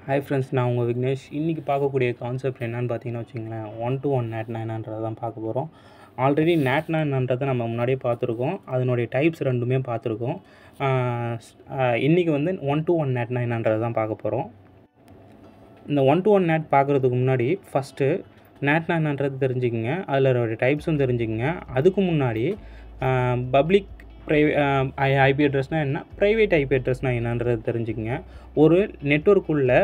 hi friends நான் உங்கள் விக்னேஷ் இன்றைக்கி பார்க்கக்கூடிய கான்செப்ட் என்னென்னு பார்த்தீங்கன்னா வச்சுங்களேன் ஒன் டு ஒன் நேட்னா என்னன்றதை தான் பார்க்க போகிறோம் ஆல்ரெடி நேட்னா என்னன்றதை நம்ம முன்னாடியே பார்த்துருக்கோம் அதனுடைய டைப்ஸ் ரெண்டுமே பார்த்துருக்கோம் இன்றைக்கி வந்து ஒன் டு ஒன் நேட்னா என்னன்றதை தான் பார்க்க போகிறோம் இந்த ஒன் டு ஒன் நேட் பார்க்குறதுக்கு முன்னாடி ஃபஸ்ட்டு நேட்னா என்னன்றது தெரிஞ்சுக்கங்க அதில் ஒரு டைப்ஸும் தெரிஞ்சுக்கங்க அதுக்கு முன்னாடி பப்ளிக் ப்ரைவே ஐபி அட்ரஸ்னால் என்ன ப்ரைவேட் ஐபி அட்ரஸ்னால் என்னன்றது தெரிஞ்சுக்கங்க ஒரு நெட்ஒர்க்குள்ளே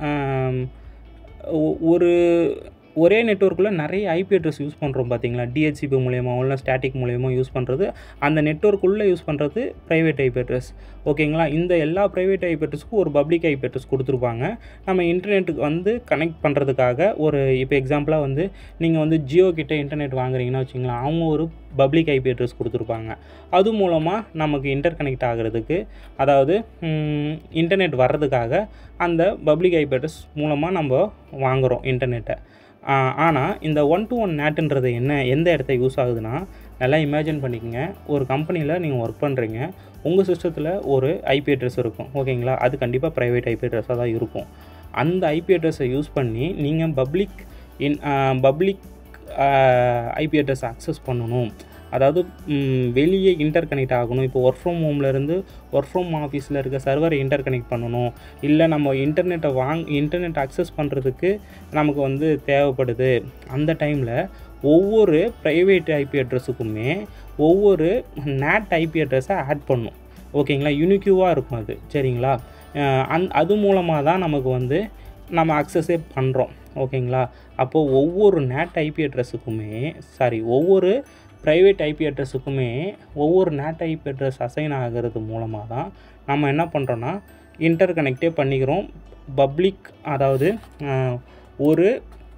ஒரு ஒரே நெட்ஒர்க்கில் நிறைய ஐபி அட்ரஸ் யூஸ் பண்ணுறோம் பார்த்தீங்களா டிஹெச்சிபி மூலயமா இல்லை ஸ்டாட்டிக் மூலயமா யூஸ் பண்ணுறது அந்த நெட்ஒர்க்குள்ளே யூஸ் பண்ணுறது ப்ரைவேட் ஐபி அட்ரஸ் ஓகேங்களா இந்த எல்லா ப்ரைவேட் ஐபி அட்ரஸ்க்கும் ஒரு பப்ளிக் ஐபி அட்ரஸ் கொடுத்துருப்பாங்க நம்ம இன்டர்நெட்டுக்கு வந்து கனெக்ட் பண்ணுறதுக்காக ஒரு இப்போ எக்ஸாம்பிளாக வந்து நீங்கள் வந்து ஜியோ கிட்ட இன்டர்நெட் வாங்குறீங்கன்னா வச்சுங்களேன் அவங்க ஒரு பப்ளிக் ஐபி அட்ரஸ் கொடுத்துருப்பாங்க அது மூலமாக நமக்கு இன்டர் கனெக்ட் ஆகிறதுக்கு அதாவது இன்டர்நெட் வர்றதுக்காக அந்த பப்ளிக் ஐபி அட்ரஸ் மூலமாக நம்ம வாங்குகிறோம் இன்டர்நெட்டை ஆனால் இந்த ஒன் டு ஒன் நேட்டுன்றது என்ன எந்த இடத்த யூஸ் ஆகுதுன்னா நல்லா இமேஜின் பண்ணிக்கோங்க ஒரு கம்பெனியில் நீங்கள் ஒர்க் பண்ணுறீங்க உங்கள் சிஸ்டத்தில் ஒரு ஐபி அட்ரஸ் இருக்கும் ஓகேங்களா அது கண்டிப்பாக ப்ரைவேட் ஐபி அட்ரஸாக தான் இருக்கும் அந்த ஐபி அட்ரஸை யூஸ் பண்ணி நீங்கள் public in public IP address access பண்ணணும் அதாவது வெளியே இன்டர் கனெக்ட் ஆகணும் இப்போ ஒர்க் ஃப்ரம் ஹோம்லேருந்து ஒர்க் ஃப்ரம் ஆஃபீஸில் இருக்க சர்வரை இன்டர் கனெக்ட் பண்ணணும் இல்லை நம்ம இன்டர்நெட்டை வாங் இன்டர்நெட் அக்சஸ் பண்ணுறதுக்கு நமக்கு வந்து தேவைப்படுது அந்த டைமில் ஒவ்வொரு ப்ரைவேட் ஐபி அட்ரஸுக்குமே ஒவ்வொரு நேட் ஐபி அட்ரஸை ஆட் பண்ணும் ஓகேங்களா யூனிக்யூவாக இருக்கும் அது சரிங்களா அந் அது மூலமாக தான் நமக்கு வந்து நம்ம அக்சஸே பண்ணுறோம் ஓகேங்களா அப்போது ஒவ்வொரு நேட் ஐபி அட்ரஸுக்குமே சாரி ஒவ்வொரு ப்ரைவேட் ஐபி அட்ரஸுக்குமே ஒவ்வொரு நேட் ஐபி அட்ரஸ் அசைன் ஆகிறது மூலமாக தான் நம்ம என்ன பண்ணுறோன்னா இன்டர் கனெக்டே பண்ணிக்கிறோம் பப்ளிக் அதாவது ஒரு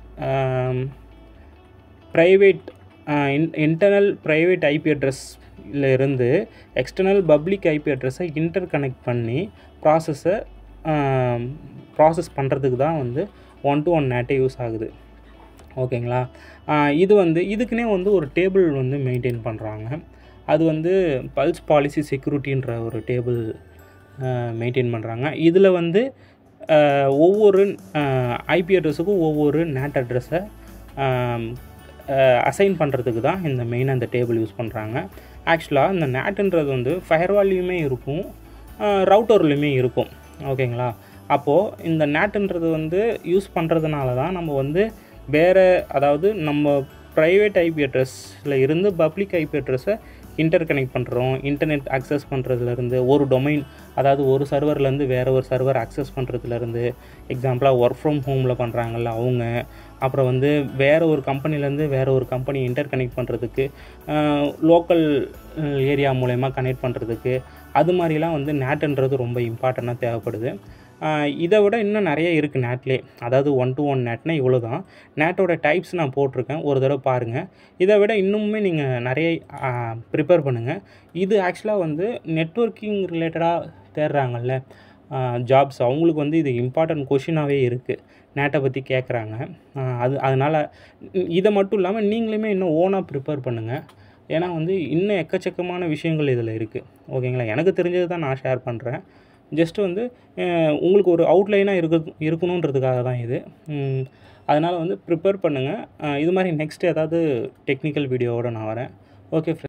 private in internal private IP அட்ரஸில் இருந்து எக்ஸ்டர்னல் பப்ளிக் ஐபி அட்ரஸை இன்டர் கனெக்ட் பண்ணி ப்ராசஸை ப்ராசஸ் பண்ணுறதுக்கு தான் வந்து ஒன் டு ஒன் நேட்டே யூஸ் ஆகுது ஓகேங்களா இது வந்து இதுக்குன்னே வந்து ஒரு டேபிள் வந்து மெயின்டைன் பண்ணுறாங்க அது வந்து பல்ஸ் பாலிசி செக்யூரிட்டின்ற ஒரு டேபிள் மெயின்டைன் பண்ணுறாங்க இதில் வந்து ஒவ்வொரு ஐபி அட்ரஸுக்கும் ஒவ்வொரு நேட் அட்ரஸை அசைன் பண்ணுறதுக்கு தான் இந்த மெயின் அந்த டேபிள் யூஸ் பண்ணுறாங்க ஆக்சுவலாக இந்த நேட்டுன்றது வந்து ஃபயர்வால்லையுமே இருக்கும் ரவுட்டர்லேயுமே இருக்கும் ஓகேங்களா அப்போது இந்த நேட்டுன்றது வந்து யூஸ் பண்ணுறதுனால தான் நம்ம வந்து வேறு அதாவது நம்ம ப்ரைவேட் ஐபி அட்ரஸில் இருந்து பப்ளிக் ஐபி அட்ரஸை இன்டர் கனெக்ட் பண்ணுறோம் இன்டர்நெட் அக்சஸ் பண்ணுறதுலேருந்து ஒரு டொமைன் அதாவது ஒரு சர்வர்லேருந்து வேறு ஒரு சர்வர் அக்சஸ் பண்ணுறதுலேருந்து எக்ஸாம்பிளாக ஒர்க் ஃப்ரம் ஹோமில் பண்ணுறாங்கல்ல அவங்க அப்புறம் வந்து வேறு ஒரு கம்பெனிலேருந்து வேறு ஒரு கம்பெனி இன்டர் கனெக்ட் பண்ணுறதுக்கு லோக்கல் ஏரியா மூலயமா கனெக்ட் பண்ணுறதுக்கு அது மாதிரிலாம் வந்து நேட்டுன்றது ரொம்ப இம்பார்ட்டண்ட்டாக தேவைப்படுது இதை விட இன்னும் நிறைய இருக்குது நேட்லேயே அதாவது ஒன் டு ஒன் நேட்னா இவ்வளோ தான் நேட்டோட டைப்ஸ் நான் போட்டிருக்கேன் ஒரு தடவை பாருங்கள் இதை விட இன்னுமே நீங்கள் நிறைய ப்ரிப்பேர் பண்ணுங்கள் இது ஆக்சுவலாக வந்து நெட்ஒர்க்கிங் ரிலேட்டடாக தேடுறாங்கல்ல ஜாப்ஸ் அவங்களுக்கு வந்து இது இம்பார்ட்டன்ட் கொஷினாகவே இருக்குது நேட்டை பற்றி கேட்குறாங்க அது அதனால் இதை மட்டும் இல்லாமல் நீங்களுமே இன்னும் ஓனாக ப்ரிப்பேர் பண்ணுங்கள் ஏன்னா வந்து இன்னும் எக்கச்சக்கமான விஷயங்கள் இதில் இருக்குது ஓகேங்களா எனக்கு தெரிஞ்சது தான் நான் ஷேர் பண்ணுறேன் ஜஸ்ட்டு வந்து உங்களுக்கு ஒரு அவுட்லைனாக இருக்க இருக்கணுன்றதுக்காக தான் இது அதனால் வந்து ப்ரிப்பேர் பண்ணுங்கள் இது மாதிரி நெக்ஸ்ட் ஏதாவது டெக்னிக்கல் வீடியோவோடு நான் வரேன் ஓகே ஃப்ரெண்ட்ஸ்